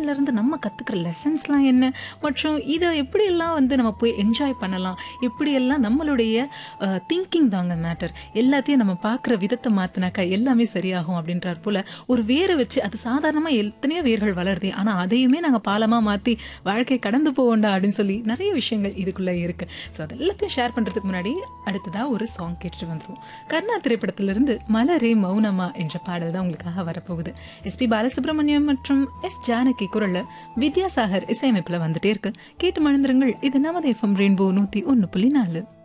இருந்து நம்ம கற்றுக்கிற லெசன்ஸ்லாம் என்ன மற்றும் இதை எப்படியெல்லாம் வந்து நம்ம போய் என்ஜாய் பண்ணலாம் எப்படியெல்லாம் நம்மளுடைய திங்கிங் தாங்க மேட்டர் எல்லாத்தையும் நம்ம பார்க்குற விதத்தை மாற்றினாக்கா எல்லாமே சரியாகும் அப்படின்றார் போல் ஒரு வேரை வச்சு அது சாதாரணமாக எத்தனையோ வேர்கள் வளருது ஆனால் அதையுமே நாங்கள் பாலமாக மாற்றி வாழ்க்கை கடந்து போவோண்டா அப்படின்னு சொல்லி நிறைய விஷயங்கள் இதுக்குள்ளே இருக்குது ஸோ அது எல்லாத்தையும் ஷேர் பண்ணுறதுக்கு முன்னாடி அடுத்ததாக ஒரு சாங் கேட்டுட்டு வந்துருவோம் கர்ணா திரைப்படத்திலிருந்து மலரே மௌனமா என்ற பாடல் தான் உங்களுக்காக வரப்போகுது எஸ்பி பாலசுப்ரமணியம் மற்றும் எஸ் ஜானகி குரல்ல வித்யாசாகர் இசையமைப்பில் வந்துட்டே இருக்கு கேட்டு மணந்துருங்கள் இது நமது எஃப்எம் ரெயின்போ நூற்றி ஒன்று புள்ளி நாலு